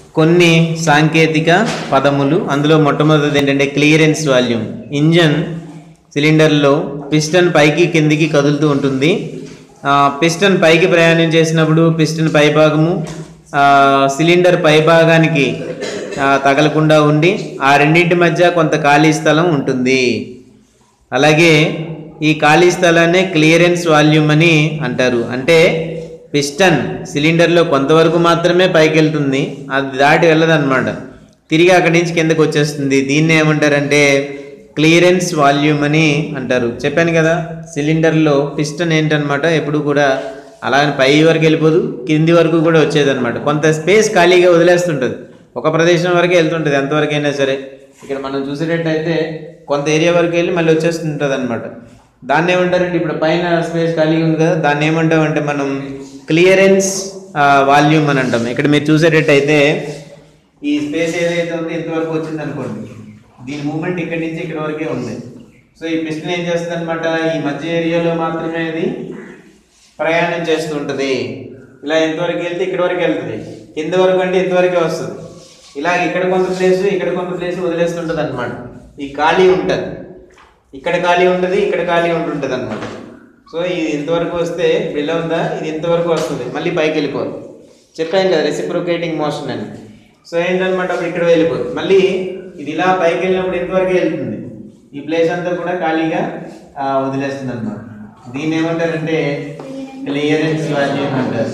కొన్ని సాంకేతిక పదములు అందులో మొట్టమొదటిది ఏంటంటే క్లియరెన్స్ వాల్యూమ్ ఇంజన్ సిలిండర్లో పిస్టన్ పైకి కిందికి కదులుతూ ఉంటుంది ఆ, పిస్టన్ పైకి ప్రయాణం చేసినప్పుడు పిస్టన్ పైభాగము ఆ, సిలిండర్ పైభాగానికి ఆ, తగలకుండా ఉండి ఆ రెండింటి మధ్య కొంత ఖాళీ స్థలం ఉంటుంది అలాగే ఈ ఖాళీ స్థలాన్ని క్లియరెన్స్ వాల్యూమ్ అని అంటారు అంటే పిస్టన్ సిలిండర్లో కొంతవరకు మాత్రమే పైకి వెళ్తుంది అది దాటి వెళ్ళదన్నమాట తిరిగి అక్కడి నుంచి కిందకు వచ్చేస్తుంది దీన్ని ఏమంటారంటే క్లియరెన్స్ వాల్యూమ్ అని అంటారు చెప్పాను కదా సిలిండర్లో పిస్టన్ ఏంటనమాట ఎప్పుడు కూడా అలా పై వరకు వెళ్ళిపోదు కింది వరకు కూడా వచ్చేదన్నమాట కొంత స్పేస్ ఖాళీగా వదిలేస్తుంటుంది ఒక ప్రదేశం వరకు వెళ్తుంటుంది ఎంతవరకు అయినా సరే ఇక్కడ మనం చూసేటట్టయితే కొంత ఏరియా వరకు వెళ్ళి మళ్ళీ వచ్చేస్తుంటుంది అనమాట దాన్ని ఏమంటారంటే ఇప్పుడు పైన స్పేస్ ఖాళీగా ఉంది కదా దాన్ని ఏమంటామంటే మనం క్లియరెన్స్ వాల్యూమ్ అని అంటాం ఇక్కడ మీరు చూసేటట్టయితే ఈ స్పేస్ ఏదైతే ఉందో ఇంతవరకు వచ్చింది అనుకోండి దీని మూమెంట్ ఇక్కడి నుంచి ఇక్కడ వరకే ఉంది సో ఈ పిస్టన్ ఏం చేస్తుంది అనమాట ఈ మధ్య ఏరియాలో మాత్రమే అది ప్రయాణం చేస్తూ ఉంటుంది ఇలా ఎంతవరకు వెళ్తే ఇక్కడ వరకు వెళ్తుంది కింద వరకు అంటే ఇంతవరకే వస్తుంది ఇలా ఇక్కడ కొంత ప్లేస్ ఇక్కడ కొంత ప్లేస్ వదిలేస్తుంటుంది అనమాట ఈ ఖాళీ ఉంటుంది ఇక్కడ ఖాళీ ఉంటుంది ఇక్కడ ఖాళీ ఉంటుంటుంది అనమాట సో ఇది ఇంతవరకు వస్తే ఇప్పుడు ఇలా ఉందా ఇది ఇంతవరకు వస్తుంది మళ్ళీ పైకి వెళ్ళిపోదు చెప్పాను కదా రెసిప్రొకేటింగ్ మోషన్ అని సో ఏంటనమాట అప్పుడు ఇక్కడ వెళ్ళిపోతుంది మళ్ళీ ఇది ఇలా పైకి వెళ్ళినప్పుడు ఇంతవరకు వెళ్తుంది ఈ ప్లేస్ అంతా కూడా ఖాళీగా ఆ, వదిలేస్తుంది అనమాట దీన్ని ఏమంటారంటే క్లియరెన్స్ వాల్యూమ్ అంటారు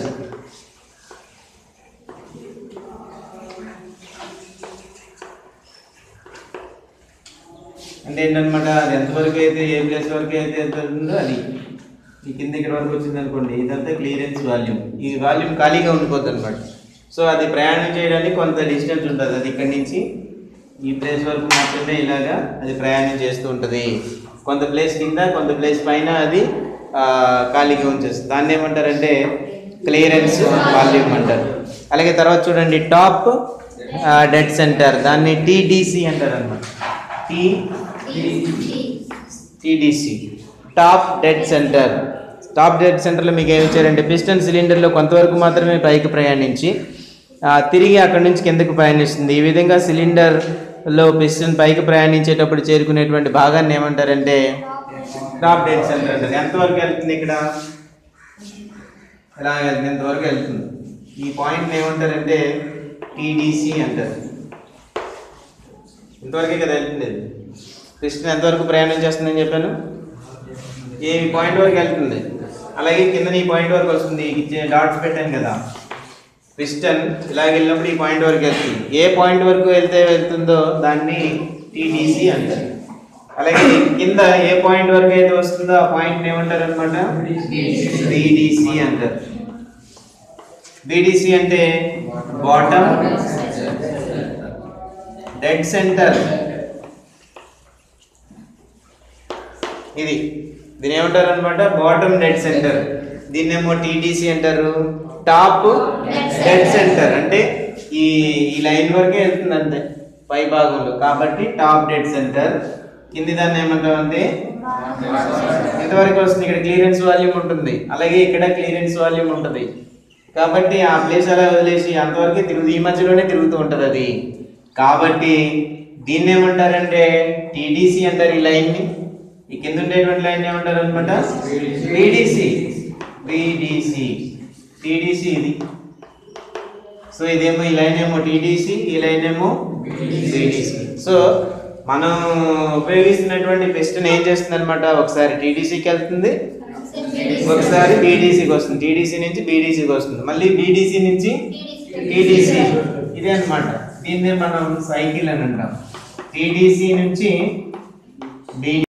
అంటే ఏంటనమాట అది ఎంతవరకు అయితే ఏ ప్లేస్ వరకు అయితే ఎంత ఉందో అది ఈ కింద ఇక్కడ వరకు వచ్చింది అనుకోండి ఇదంతా క్లియరెన్స్ వాల్యూమ్ ఈ వాల్యూమ్ ఖాళీగా ఉండిపోద్ది అనమాట సో అది ప్రయాణం చేయడానికి కొంత డిస్టెన్స్ ఉంటుంది అది ఇక్కడి నుంచి ఈ ప్లేస్ వరకు మాత్రమే ఇలాగా అది ప్రయాణం చేస్తూ ఉంటుంది కొంత ప్లేస్ కింద కొంత ప్లేస్ పైన అది ఆ, ఖాళీగా ఉంచేస్తుంది దాన్ని ఏమంటారంటే క్లియరెన్స్ వాల్యూమ్ అంటారు అలాగే తర్వాత చూడండి టాప్ డెడ్ సెంటర్ దాన్ని టీడీసీ అంటారు అనమాట T TDC top dead centre top dead సెంటర్లో మీకు ఏమి ఇచ్చారంటే పిస్టన్ సిలిండర్లో కొంతవరకు మాత్రమే పైకి ప్రయాణించి ఆ, తిరిగి అక్కడి నుంచి కిందకు ప్రయాణిస్తుంది ఈ విధంగా సిలిండర్లో పిస్టన్ పైకి ప్రయాణించేటప్పుడు చేరుకునేటువంటి భాగాన్ని ఏమంటారంటే టాప్ డెడ్ సెంటర్ అంటారు ఎంతవరకు వెళ్తుంది ఇక్కడ ఇలా వెళ్తుంది ఎంతవరకు వెళ్తుంది ఈ పాయింట్ ఏమంటారంటే టీడీసీ అంటారు ఇంతవరకే కదా వెళ్తుంది ఇది. పిస్టన్ ఎంతవరకు ప్రయాణం చేస్తుందని చెప్పాను ఏ పాయింట్ వరకు వెళ్తుంది అలాగే కింద ఈ పాయింట్ వరకు వస్తుంది ఇచ్చే డాట్స్ పెట్టాను కదా పిస్టన్ ఇలా వెళ్ళినప్పుడు ఈ పాయింట్ వరకు వెళ్తుంది ఏ పాయింట్ వరకు వెళ్తే వెళ్తుందో దాన్ని టీడీసీ అంటారు అలాగే కింద ఏ పాయింట్ వరకు అయితే వస్తుందో ఆ పాయింట్ ఏమంటారు అనమాట బీడీసీ అంటారు బీడీసీ అంటే బాటమ్ డెడ్ సెంటర్ ఇది దీని ఏమంటారు అనమాట బాటమ్ డెడ్ సెంటర్ దీన్నేమో టీడీసీ అంటారు టాప్ డెడ్ సెంటర్ అంటే ఈ ఈ లైన్ వరకే వెళ్తుంది అంతే పై భాగంలో కాబట్టి టాప్ డెడ్ సెంటర్ కింది దాన్ని ఏమంటాం అంటే ఎంతవరకు వస్తుంది ఇక్కడ క్లియరెన్స్ వాల్యూమ్ ఉంటుంది అలాగే ఇక్కడ క్లియరెన్స్ వాల్యూమ్ ఉంటుంది కాబట్టి ఆ ప్లేస్ అలా వదిలేసి అంతవరకే తిరుగు ఈ మధ్యలోనే తిరుగుతూ ఉంటుంది అది కాబట్టి దీన్ని ఏమంటారంటే టీడీసీ అంటారు ఈ లైన్ని ఈ కింద ఉండేటువంటి లైన్ ఏమంటారు అనమాట బీడీసీ బీడీసీ టీడీసీ ఇది సో ఇదేమో ఈ లైన్ ఏమో టీడీసీ ఈ లైన్ ఏమో బీడీసీ సో మనం ఉపయోగిస్తున్నటువంటి పిస్టన్ ఏం చేస్తుంది అనమాట ఒకసారి టీడీసీకి వెళ్తుంది ఒకసారి బీడీసీకి వస్తుంది టీడీసీ నుంచి బీడీసీకి వస్తుంది మళ్ళీ బీడీసీ నుంచి టీడీసీ ఇదే అన్నమాట దీన్నే మనం సైకిల్ అని అంటాం టీడీసీ నుంచి బీ